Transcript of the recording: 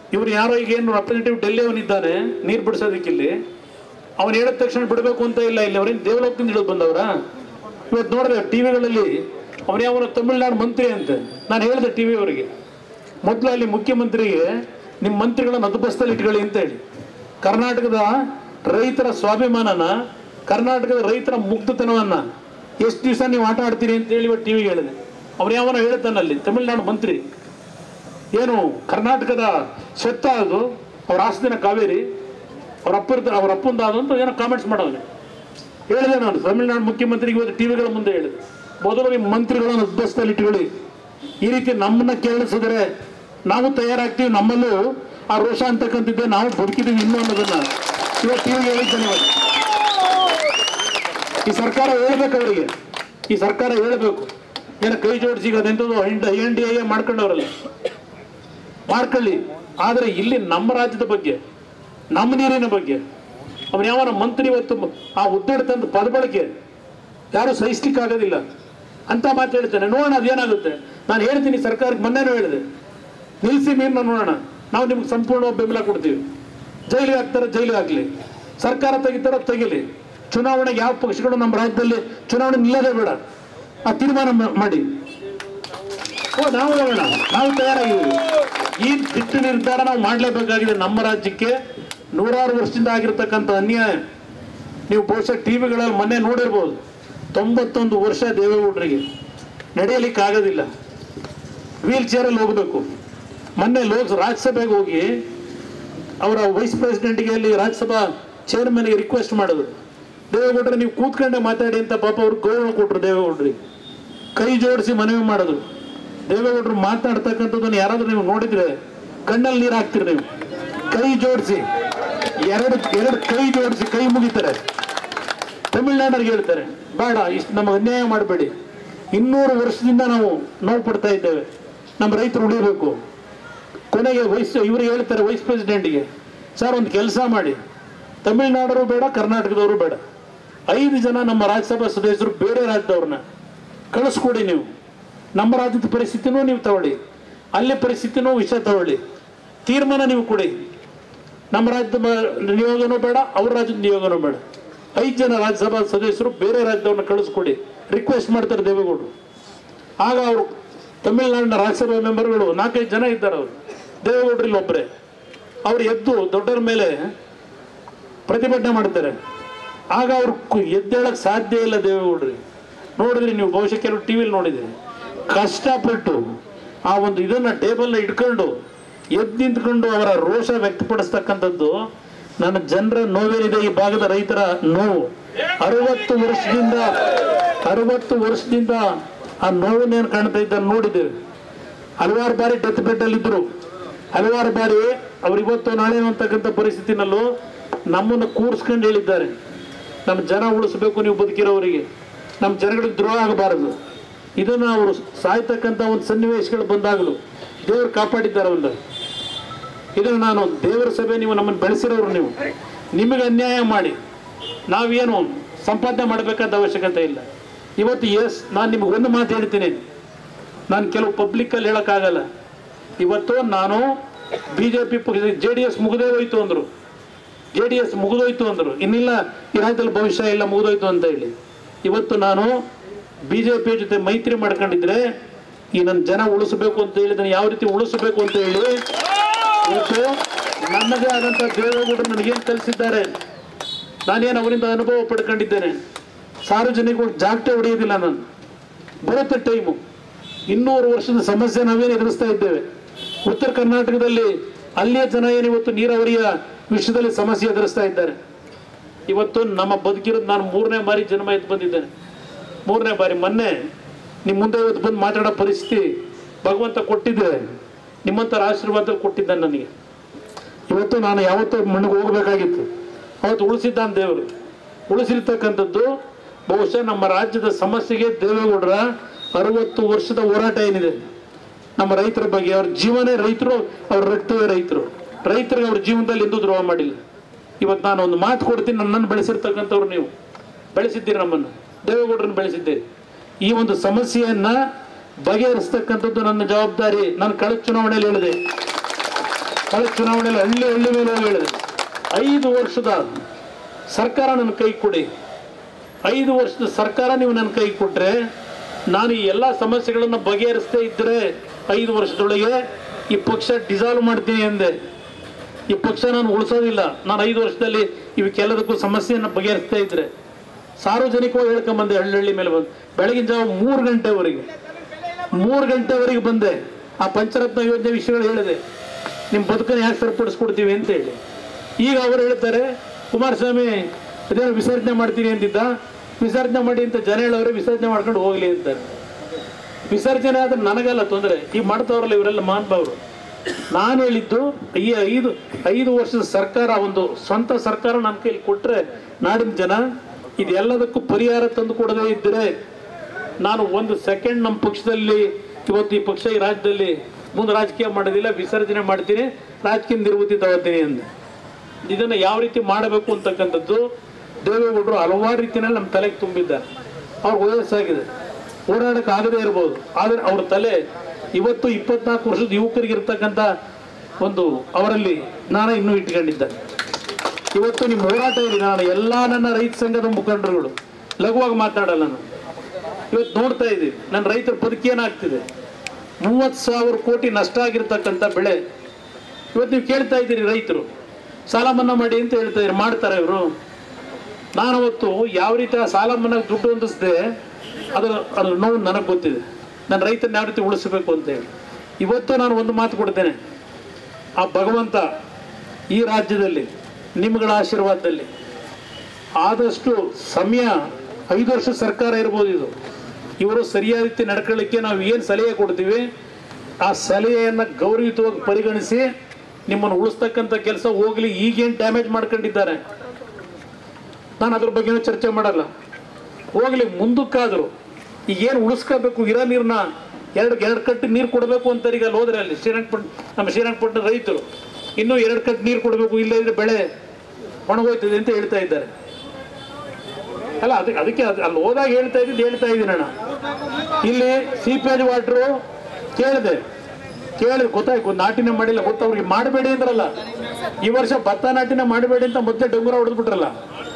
ಇವ್ರು ಯಾರೋ ಈಗ ಏನು ರೆಪ್ರೆಸೆಂಟೇಟಿವ್ ಡೆಲ್ಲಿ ಅವನಿದ್ದಾನೆ ನೀರು ಬಿಡಿಸೋದಕ್ಕಿಲ್ಲಿ ಅವನು ಹೇಳಿದ ತಕ್ಷಣ ಬಿಡಬೇಕು ಅಂತ ಇಲ್ಲ ಇಲ್ಲಿ ಅವ್ರೇನು ದೇವಲೋಕದಿಂದ ಹಿಡಿದು ಬಂದವರ ಇವತ್ತು ನೋಡಿದೆ ಟಿವಿಗಳಲ್ಲಿ ಅವನು ಯಾವ ತಮಿಳ್ನಾಡು ಮಂತ್ರಿ ಅಂತೆ ನಾನು ಹೇಳಿದೆ ಟಿವಿ ಅವರಿಗೆ ಮೊದಲು ಅಲ್ಲಿ ಮುಖ್ಯಮಂತ್ರಿಗೆ ನಿಮ್ಮ ಮಂತ್ರಿಗಳನ್ನ ಅದುಬಸ್ತಲ್ಲಿ ಇಟ್ಕೊಳ್ಳಿ ಅಂತ ಹೇಳಿ ಕರ್ನಾಟಕದ ರೈತರ ಸ್ವಾಭಿಮಾನನ ಕರ್ನಾಟಕದ ರೈತರ ಮುಗ್ಧತನವನ್ನ ಎಷ್ಟು ದಿವಸ ನೀವು ಆಟ ಆಡ್ತೀರಿ ಅಂತ ಹೇಳಿ ಇವತ್ತು ಟಿವಿಗೆ ಹೇಳಿದೆ ಅವ್ರು ಯಾವನ ಹೇಳ್ತಾನಲ್ಲಿ ತಮಿಳ್ನಾಡು ಮಂತ್ರಿ ಏನು ಕರ್ನಾಟಕದ ಸ್ವತ್ತ ಅದು ಅವ್ರ ಆಸ್ತಿನ ಕಾವೇರಿ ಅವ್ರ ಅಪ್ಪ ಇರ್ತಾರೆ ಅವ್ರ ಅಪ್ಪಂದ ಅದು ಅಂತ ಏನೋ ಕಾಮೆಂಟ್ಸ್ ಮಾಡೋನೆ ಹೇಳಿದೆ ನಾನು ತಮಿಳ್ನಾಡು ಮುಖ್ಯಮಂತ್ರಿಗೆ ಇವತ್ತು ಟಿವಿಗಳ ಮುಂದೆ ಹೇಳಿದೆ ಮೊದಲು ನಿಮ್ಮ ಮಂತ್ರಿಗಳನ್ನು ಉದ್ಬಸ್ತಲ್ಲಿ ಇಟ್ಕೊಳ್ಳಿ ಈ ರೀತಿ ನಮ್ಮನ್ನ ಕೇಳಿಸಿದ್ರೆ ನಾವು ತಯಾರಾಗ್ತೀವಿ ನಮ್ಮಲ್ಲೂ ಆ ರೋಷ ಅಂತಕ್ಕಂಥದ್ದೇ ನಾವು ಬದುಕಿದೀವಿ ಇನ್ನೂ ಅನ್ನೋದನ್ನ ಇವತ್ತು ಟಿವಿಗೆ ಹೇಳಿದ್ದೇನೆ ಇವತ್ತು ಈ ಸರ್ಕಾರ ಹೇಳ್ಬೇಕು ಅವರಿಗೆ ಈ ಸರ್ಕಾರ ಹೇಳ್ಬೇಕು ಏನೋ ಕೈ ಜೋಡಿಸಿ ಈಗ ಅದೆಂಥದ್ದು ಎನ್ ಡಿ ಎ ಮಾಡ್ಕೊಂಡವ್ರಲ್ಲ ಮಾಡ್ಕೊಳ್ಳಿ ಆದರೆ ಇಲ್ಲಿ ನಮ್ಮ ರಾಜ್ಯದ ಬಗ್ಗೆ ನಮ್ಮ ನೀರಿನ ಬಗ್ಗೆ ಅವನು ಯಾವನ ಮಂತ್ರಿ ಇವತ್ತು ಆ ಹುದ್ದೆಡ್ ತಂದು ಪದ ಬಳಕೆ ಯಾರು ಸಹಿಸ್ಲಿಕ್ಕೆ ಆಗೋದಿಲ್ಲ ಅಂತ ಮಾತು ಹೇಳ್ತೇನೆ ನೋಡೋಣ ಅದೇನಾಗುತ್ತೆ ನಾನು ಹೇಳ್ತೀನಿ ಸರ್ಕಾರಕ್ಕೆ ಮೊನ್ನೆನೂ ಹೇಳಿದೆ ನಿಲ್ಲಿಸಿ ನೀರನ್ನ ನೋಡೋಣ ನಾವು ನಿಮ್ಗೆ ಸಂಪೂರ್ಣ ಬೆಂಬಲ ಕೊಡ್ತೀವಿ ಜೈಲಿಗೆ ಹಾಕ್ತಾರೆ ಜೈಲಿಗೆ ಹಾಕ್ಲಿ ಸರ್ಕಾರ ತೆಗಿತಾರ ತೆಗಿಲಿ ಚುನಾವಣೆಗೆ ಯಾವ ಪಕ್ಷಗಳು ನಮ್ಮ ರಾಜ್ಯದಲ್ಲಿ ಚುನಾವಣೆ ನಿಲ್ಲದೇ ಬೇಡ ಆ ತೀರ್ಮಾನ ಮಾ- ಮಾಡಿ ಓ ನಾವು ಹೋಗೋಣ ನಾವು ತಯಾರಾಗಿದ್ದೀವಿ ಈ ದಿಟ್ಟ ನಿರ್ಧಾರ ನಾವು ಮಾಡಲೇಬೇಕಾಗಿದೆ ನಮ್ಮ ರಾಜ್ಯಕ್ಕೆ ನೂರಾರು ವರ್ಷದಿಂದ ಆಗಿರ್ತಕ್ಕಂಥ ಅನ್ಯಾಯ ನೀವು ಬಹುಶಃ ಟಿವಿಗಳಲ್ಲಿ ಮೊನ್ನೆ ನೋಡಿರ್ಬೋದು ತೊಂಬತ್ತೊಂದು ವರ್ಷ ದೇವೇಗೌಡರಿಗೆ ನಡೆಯಲಿಕ್ಕೆ ಆಗೋದಿಲ್ಲ ವೀಲ್ ಚೇರಲ್ಲಿ ಹೋಗಬೇಕು ಮೊನ್ನೆ ಲೋಕ ರಾಜ್ಯಸಭೆಗೆ ಹೋಗಿ ಅವರ ವೈಸ್ ಪ್ರೆಸಿಡೆಂಟ್ಗೆ ಅಲ್ಲಿ ರಾಜ್ಯಸಭಾ ಚೇರ್ಮನ್ಗೆ ರಿಕ್ವೆಸ್ಟ್ ಮಾಡಿದ್ರು ದೇವೇಗೌಡರು ನೀವು ಕೂತ್ಕೊಂಡೆ ಮಾತಾಡಿ ಅಂತ ಪಾಪ ಅವ್ರು ಗೌರವ ಕೊಟ್ಟರು ದೇವೇಗೌಡರಿಗೆ ಕೈ ಜೋಡಿಸಿ ಮನವಿ ಮಾಡಿದ್ರು ದೇವೇಗೌಡರು ಮಾತಾಡ್ತಕ್ಕಂಥದ್ದನ್ನು ಯಾರಾದ್ರೂ ನೀವು ನೋಡಿದ್ರೆ ಕಣ್ಣಲ್ಲಿ ನೀರು ಹಾಕ್ತೀರಿ ನೀವು ಕೈ ಜೋಡಿಸಿ ಎರಡು ಎರಡು ಕೈ ಜೋಡಿಸಿ ಕೈ ಮುಗಿತಾರೆ ತಮಿಳ್ನಾಡರಿಗೆ ಹೇಳ್ತಾರೆ ಬೇಡ ಇಷ್ಟು ನಮಗೆ ಅನ್ಯಾಯ ಮಾಡಬೇಡಿ ಇನ್ನೂರು ವರ್ಷದಿಂದ ನಾವು ನೋವು ಪಡ್ತಾ ಇದ್ದೇವೆ ನಮ್ಮ ರೈತರು ಉಳಿಬೇಕು ಕೊನೆಗೆ ವೈಸ್ ಇವರು ಹೇಳ್ತಾರೆ ವೈಸ್ ಪ್ರೆಸಿಡೆಂಟ್ಗೆ ಸರ್ ಒಂದು ಕೆಲಸ ಮಾಡಿ ತಮಿಳ್ನಾಡರು ಬೇಡ ಕರ್ನಾಟಕದವರು ಬೇಡ ಐದು ಜನ ನಮ್ಮ ರಾಜ್ಯಸಭಾ ಸದಸ್ಯರು ಬೇರೆ ರಾಜ್ಯದವ್ರನ್ನ ಕಳಿಸ್ಕೊಡಿ ನೀವು ನಮ್ಮ ರಾಜ್ಯದ ಪರಿಸ್ಥಿತಿನೂ ನೀವು ತಗೊಳ್ಳಿ ಅಲ್ಲಿ ಪರಿಸ್ಥಿತಿನೂ ವಿಷಯ ತಗೊಳ್ಳಿ ತೀರ್ಮಾನ ನೀವು ಕೊಡಿ ನಮ್ಮ ರಾಜ್ಯದ ಮ- ನಿಯೋಗನೂ ಬೇಡ ಅವ್ರ ರಾಜ್ಯದ ನಿಯೋಗನೂ ಬೇಡ ಐದು ಜನ ರಾಜ್ಯಸಭಾ ಸದಸ್ಯರು ಬೇರೆ ರಾಜ್ಯದವ್ರನ್ನ ಕಳಿಸ್ಕೊಡಿ ರಿಕ್ವೆಸ್ಟ್ ಮಾಡ್ತಾರೆ ದೇವೇಗೌಡರು ಆಗ ಅವರು ತಮಿಳುನಾಡಿನ ರಾಜ್ಯಸಭಾ ಮೆಂಬರ್ಗಳು ನಾಲ್ಕೈದು ಜನ ಇದ್ದಾರೆ ಅವರು ದೇವೇಗೌಡರು ಇಲ್ಲಿ ಒಬ್ಬರೇ ಅವ್ರು ಎದ್ದು ದೊಡ್ಡರ ಮೇಲೆ ಪ್ರತಿಭಟನೆ ಮಾಡ್ತಾರೆ ಆಗ ಅವ್ರು ಕು- ಎದ್ದೇಳಕ್ ಸಾಧ್ಯ ಇಲ್ಲ ದೇವೇಗೌಡರಿಗೆ ನೋಡಿದ್ರಿ ನೀವು ಬಹುಶಃ ಕೆಲವು ಟಿವಿಲಿ ನೋಡಿದ್ರಿ ಕಷ್ಟಪಟ್ಟು ಆ ಒಂದು ಇದನ್ನ ಟೇಬಲ್ನ ಇಟ್ಕೊಂಡು ಎದ್ದು ನಿಂತ್ಕೊಂಡು ಅವರ ರೋಷ ವ್ಯಕ್ತಪಡಿಸ್ತಕ್ಕಂಥದ್ದು ನನ್ನ ಜನರ ನೋವೇನಿದೆ ಈ ಭಾಗದ ರೈತರ ನೋವು ಅರವತ್ತು ವರ್ಷದಿಂದ ಅರವತ್ತು ವರ್ಷದಿಂದ ಆ ನೋವನ್ನೇನು ಕಾಣ್ತಾ ಇದ್ದ ನೋಡಿದ್ದೇವೆ ಹಲವಾರು ಬಾರಿ ಡೆತ್ ಬೆಡ್ ಅಲ್ಲಿ ಇದ್ರು ಹಲವಾರು ಬಾರಿ ಅವ್ರು ಇವತ್ತು ನಾಳೆ ಅಂತಕ್ಕಂಥ ಪರಿಸ್ಥಿತಿನಲ್ಲೂ ನಮ್ಮನ್ನು ಕೂರಿಸ್ಕೊಂಡು ಹೇಳಿದ್ದಾರೆ ನಮ್ಮ ಜನ ಉಳಿಸ್ಬೇಕು ನೀವು ಬದುಕಿರೋವರಿಗೆ ನಮ್ಮ ಜನಗಳಿಗೆ ದ್ರೋಹ ಆಗಬಾರದು ಇದನ್ನು ಅವರು ಸಾಯ್ತಕ್ಕಂಥ ಒಂದು ಸನ್ನಿವೇಶಗಳು ಬಂದಾಗಲೂ ದೇವರು ಕಾಪಾಡಿದ್ದಾರೆ ಅವ್ರನ್ನ ಇದನ್ನು ನಾನು ದೇವರ ಸಭೆ ನೀವು ನಮ್ಮನ್ನು ಬೆಳೆಸಿರೋರು ನೀವು ನಿಮಗೆ ಅನ್ಯಾಯ ಮಾಡಿ ನಾವೇನು ಸಂಪಾದನೆ ಮಾಡಬೇಕಾದ ಅವಶ್ಯಕತೆ ಇಲ್ಲ ಇವತ್ತು ಎಸ್ ನಾನು ನಿಮ್ಗೆ ಒಂದು ಮಾತು ಹೇಳ್ತೀನಿ ನಾನು ಕೆಲವು ಪಬ್ಲಿಕ್ಕಲ್ಲಿ ಹೇಳೋಕ್ಕಾಗಲ್ಲ ಇವತ್ತು ನಾನು B J P J D S ಮುಗಿದೇ ಹೋಯ್ತು ಅಂದರು ಜೆ ಡಿ ಎಸ್ ಮುಗಿದೋಯ್ತು ಅಂದರು ಇನ್ನಿಲ್ಲ ಈ ರಾಜ್ಯದಲ್ಲಿ ಭವಿಷ್ಯ ಇಲ್ಲ ಮುಗಿದೋಯ್ತು ಅಂತ ಹೇಳಿ ಇವತ್ತು ನಾನು ಬಿ ಜೆ ಪಿ ಜೊತೆ ಮೈತ್ರಿ ಮಾಡ್ಕೊಂಡಿದ್ರೆ ಈ ನನ್ನ ಜನ ಉಳಿಸಬೇಕು ಅಂತ ಹೇಳಿ ನಾನು ಯಾವ ರೀತಿ ಉಳಿಸಬೇಕು ಅಂತ ಹೇಳಿ ಇವತ್ತು ನನ್ನದೇ ಆದಂಥ ದೇವೇಗೌಡರು ನನಗೇನು ಕಲಿಸಿದ್ದಾರೆ ನಾನೇನು ಅವರಿಂದ ಅನುಭವ ಪಡ್ಕೊಂಡಿದ್ದೇನೆ ಸಾರ್ವಜನಿಕರು ಜಾಗಟೆ ಹೊಡೆಯೋದಿಲ್ಲ ನಾನು ಬರುತ್ತೆ ಟೈಮು ಇನ್ನೂರು ವರ್ಷದ ಸಮಸ್ಯೆ ನಾವೇನು ಎದುರಿಸ್ತಾ ಇದ್ದೇವೆ ಉತ್ತರ ಕರ್ನಾಟಕದಲ್ಲಿ ಅಲ್ಲಿಯ ಜನ ಏನು ಇವತ್ತು ನೀರಾವರಿಯ ವಿಷಯದಲ್ಲಿ ಸಮಸ್ಯೆ ಎದುರಿಸ್ತಾ ಇದ್ದಾರೆ ಇವತ್ತು ನಮ್ಮ ಬದುಕಿರೋದು ನಾನು ಮೂರನೇ ಬಾರಿ ಜನ್ಮ ಎದ್ದು ಬಂದಿದ್ದೇನೆ ಮೂರನೇ ಬಾರಿ ಮೊನ್ನೆ ನಿಮ್ಮ ಮುಂದೆ ಇವತ್ತು ಬಂದು ಮಾತಾಡೋ ಪರಿಸ್ಥಿತಿ ಭಗವಂತ ಕೊಟ್ಟಿದ್ದೆ ನಿಮ್ಮಂಥರ ಆಶೀರ್ವಾದ ಕೊಟ್ಟಿದ್ದಾನೆ ನನಗೆ ಇವತ್ತು ನಾನು ಯಾವತ್ತೂ ಮಣ್ಣಿಗೆ ಹೋಗಬೇಕಾಗಿತ್ತು ಅವತ್ತು ಉಳಿಸಿದ್ದಾನೆ ದೇವರು ಉಳಿಸಿರ್ತಕ್ಕಂಥದ್ದು ಬಹುಶಃ ನಮ್ಮ ರಾಜ್ಯದ ಸಮಸ್ಯೆಗೆ ದೇವೇಗೌಡರ ಅರವತ್ತು ವರ್ಷದ ಹೋರಾಟ ಏನಿದೆ ನಮ್ಮ ರೈತರ ಬಗ್ಗೆ ಅವ್ರ ಜೀವನೇ ರೈತರು ಅವ್ರ ರಕ್ತವೇ ರೈತರು ರೈತರಿಗೆ ಅವ್ರ ಜೀವನದಲ್ಲಿ ಎಂದೂ ದ್ರೋಹ ಮಾಡಿಲ್ಲ ಇವತ್ತು ನಾನು ಒಂದು ಮಾತು ಕೊಡ್ತೀನಿ ನನ್ನನ್ನು ಬೆಳೆಸಿರ್ತಕ್ಕಂಥವ್ರು ನೀವು ಬೆಳೆಸಿದ್ದೀರಿ ನಮ್ಮನ್ನು ದೇವೇಗೌಡರನ್ನು ಬೆಳೆಸಿದ್ದೀರಿ ಈ ಒಂದು ಸಮಸ್ಯೆಯನ್ನ ಬಗೆಹರಿಸ್ತಕ್ಕಂಥದ್ದು ನನ್ನ ಜವಾಬ್ದಾರಿ ನಾನು ಕಳೆದ ಚುನಾವಣೆಯಲ್ಲಿ ಹೇಳಿದೆ ಕಳೆದ ಚುನಾವಣೆಯಲ್ಲಿ ಹಳ್ಳಿ ಹಳ್ಳಿ ಮೇಲೆ ಹೋಗಿ ಹೇಳಿದೆ ಐದು ವರ್ಷದ ಸರ್ಕಾರ ನನ್ನ ಕೈ ಕೊಡಿ ಐದು ವರ್ಷದ ಸರ್ಕಾರ ನೀವು ನನ್ನ ಕೈ ಕೊಟ್ರೆ ನಾನು ಈ ಎಲ್ಲ ಸಮಸ್ಯೆಗಳನ್ನು ಬಗೆಹರಿಸದೇ ಇದ್ದರೆ ಐದು ವರ್ಷದೊಳಗೆ ಈ ಪಕ್ಷ ಡಿಸಾಲ್ವ್ ಮಾಡ್ತೀನಿ ಎಂದೆ ಈ ಪಕ್ಷ ನಾನು ಉಳಿಸೋದಿಲ್ಲ ನಾನು ಐದು ವರ್ಷದಲ್ಲಿ ಇವಕ್ಕೆಲ್ಲದಕ್ಕೂ ಸಮಸ್ಯೆಯನ್ನು ಬಗೆಹರಿಸ್ತಾ ಇದ್ರೆ ಸಾರ್ವಜನಿಕವಾಗಿ ಹೇಳ್ಕೊಂಬಂದೆ ಹಳ್ಳಿ ಮೇಲೆ ಬಂದು ಬೆಳಗಿನ ಜಾವ ಮೂರು ಗಂಟೆವರೆಗೆ ಮೂರು ಗಂಟೆವರೆಗೆ ಬಂದೆ ಆ ಪಂಚರತ್ನ ಯೋಜನೆ ವಿಷಯಗಳು ಹೇಳಿದೆ ನಿಮ್ಮ ಬದುಕನ್ನು ಯಾಕೆ ಸರಿಪಡಿಸ್ಕೊಡ್ತೀವಿ ಅಂತ ಹೇಳಿ ಈಗ ಅವರು ಹೇಳ್ತಾರೆ ಕುಮಾರಸ್ವಾಮಿ ಅದೇನೋ ವಿಸರ್ಜನೆ ಮಾಡ್ತೀನಿ ಅಂತಿದ್ದ ವಿಸರ್ಜನೆ ಮಾಡಿ ಅಂತ ಜನ ಹೇಳೋರೆ ವಿಸರ್ಜನೆ ಮಾಡ್ಕೊಂಡು ಹೋಗ್ಲಿ ಅಂತಾರೆ ವಿಸರ್ಜನೆ ಆದ್ರೆ ನನಗಲ್ಲ ತೊಂದರೆ ಈಗ ಮಾಡ್ತಾವ್ರಲ್ಲ ಇವರೆಲ್ಲ ಮಹಾನುಭಾವರು ನಾನು ಹೇಳಿದ್ದು ಈ ಐದು ಐದು ವರ್ಷದ ಸರ್ಕಾರ ಒಂದು ಸ್ವಂತ ಸರ್ಕಾರ ನನ್ನ ಕೈಲಿ ಕೊಟ್ರೆ ನಾಡಿನ ಜನ ಇದೆಲ್ಲದಕ್ಕೂ ಪರಿಹಾರ ತಂದು ಕೊಡದೇ ಇದ್ದರೆ ನಾನು ಒಂದು ಸೆಕೆಂಡ್ ನಮ್ಮ ಪಕ್ಷದಲ್ಲಿ ಇವತ್ತು ಈ ಪಕ್ಷ ಈ ರಾಜ್ಯದಲ್ಲಿ ಮುಂದೆ ರಾಜಕೀಯ ಮಾಡೋದಿಲ್ಲ ವಿಸರ್ಜನೆ ಮಾಡ್ತೀನಿ ರಾಜಕೀಯ ನಿರ್ವೃತ್ತಿ ತಗೋತೀನಿ ಅಂದೆ ಇದನ್ನು ಯಾವ ರೀತಿ ಮಾಡಬೇಕು ಅಂತಕ್ಕಂಥದ್ದು ದೇವೇಗೌಡರು ಹಲವಾರು ರೀತಿಯಲ್ಲಿ ನಮ್ಮ ತಲೆಗೆ ತುಂಬಿದ್ದಾರೆ ಅವ್ರ ವಯಸ್ಸಾಗಿದೆ ಓಡಾಡಕ್ಕೆ ಆಗದೇ ಇರ್ಬೋದು ಆದರೆ ಅವ್ರ ತಲೆ ಇವತ್ತು ಇಪ್ಪತ್ನಾಲ್ಕು ವರ್ಷದ ಯುವಕರಿಗೆ ಇರ್ತಕ್ಕಂಥ ಒಂದು ಅವರಲ್ಲಿ ನಾನು ಇನ್ನೂ ಇಟ್ಕೊಂಡಿದ್ದೆ ಇವತ್ತು ನಿಮ್ಮ ಹೋರಾಟ ಇದೆ ನಾನು ಎಲ್ಲ ನನ್ನ ರೈತ ಸಂಘದ ಮುಖಂಡರುಗಳು ಲಘುವಾಗಿ ಮಾತಾಡಲ್ಲ ನಾನು ಇವತ್ತು ನೋಡ್ತಾ ಇದ್ದೀವಿ ನನ್ನ ರೈತರ ಬದುಕೇನಾಗ್ತಿದೆ ಮೂವತ್ತು ಸಾವಿರ ಕೋಟಿ ನಷ್ಟ ಆಗಿರ್ತಕ್ಕಂಥ ಬೆಳೆ ಇವತ್ತು ನೀವು ಕೇಳ್ತಾ ಇದ್ದೀರಿ ರೈತರು ಸಾಲ ಮನ್ನಾ ಮಾಡಿ ಅಂತ ಹೇಳ್ತಾ ಇದ್ದೀರಿ ಮಾಡ್ತಾರೆ ಇವರು ನಾನು ಅವತ್ತು ಯಾವ ರೀತಿ ಆ ಸಾಲ ಮನ್ನಾಗೆ ದುಡ್ಡು ಹೊಂದಿಸಿದೆ ಅದರ ಅದ್ರ ನೋವು ನನಗೆ ಗೊತ್ತಿದೆ ನನ್ನ ರೈತನ ಯಾವ ರೀತಿ ಉಳಿಸಬೇಕು ಅಂತ ಹೇಳಿ ಇವತ್ತು ನಾನು ಒಂದು ಮಾತು ಕೊಡ್ತೇನೆ ಆ ಭಗವಂತ ಈ ರಾಜ್ಯದಲ್ಲಿ ನಿಮ್ಗಳ ಆಶೀರ್ವಾದದಲ್ಲಿ ಆದಷ್ಟು ಸಮಯ ಐದು ವರ್ಷ ಸರ್ಕಾರ ಇರ್ಬೋದು ಇದು ಇವರು ಸರಿಯಾದ ರೀತಿ ನಡ್ಕೊಳ್ಳಿಕ್ಕೆ ನಾವು ಏನು ಸಲಹೆ ಕೊಡ್ತೀವಿ ಆ ಸಲಹೆಯನ್ನು ಗೌರವಯುತವಾಗಿ ಪರಿಗಣಿಸಿ ನಿಮ್ಮನ್ನು ಉಳಿಸ್ತಕ್ಕಂಥ ಕೆಲಸ ಹೋಗ್ಲಿ ಈಗೇನು ಡ್ಯಾಮೇಜ್ ಮಾಡ್ಕೊಂಡಿದ್ದಾರೆ ನಾನು ಅದ್ರ ಬಗ್ಗೆನೂ ಚರ್ಚೆ ಮಾಡಲ್ಲ ಹೋಗ್ಲಿ ಮುಂದಕ್ಕಾದ್ರು ಈಗೇನು ಉಳಿಸ್ಕೋಬೇಕು ಇರೋ ನೀರನ್ನ ಎರಡು ಎರಡು ಕಟ್ಟು ನೀರು ಕೊಡಬೇಕು ಅಂತಾರೆ ಈಗ ಅಲ್ಲಿ ಹೋದ್ರೆ ಅಲ್ಲಿ ಶ್ರೀರಂಗಪಟ್ಟಣ ನಮ್ಮ ಶ್ರೀರಂಗಪಟ್ಟಣ ರೈತರು ಇನ್ನೂ ಎರಡು ಕಟ್ಟು ನೀರು ಕೊಡಬೇಕು ಇಲ್ಲ ಇದ್ರೆ ಬೆಳೆ ಒಣಗೋಯ್ತದೆ ಅಂತ ಹೇಳ್ತಾ ಇದ್ದಾರೆ ಅಲ್ಲ ಅದಕ್ಕೆ ಅದಕ್ಕೆ ಅದು- ಅಲ್ಲಿ ಹೋದಾಗ ಹೇಳ್ತಾ ಇದ್ದಿದ್ದು ಹೇಳ್ತಾ ಇದ್ದೀನಿ ಅಣ್ಣ ಇಲ್ಲಿ ಸೀಪೇಜ್ ವಾಟ್ರು ಕೇಳಿದೆ ಕೇಳಿದ್ರೆ ಗೊತ್ತಾಯ್ತು ನಾಟಿನ ಮಾಡಿಲ್ಲ ಗೊತ್ತ ಅವ್ರಿಗೆ ಮಾಡಬೇಡಿ ಅಂದ್ರಲ್ಲ ಈ ವರ್ಷ ಭತ್ತ ನಾಟಿನ ಮಾಡಬೇಡಿ ಅಂತ ಮತ್ತೆ ಡಂಗುರ ಹೊಡೆದ್ಬಿಟ್ರಲ್ಲ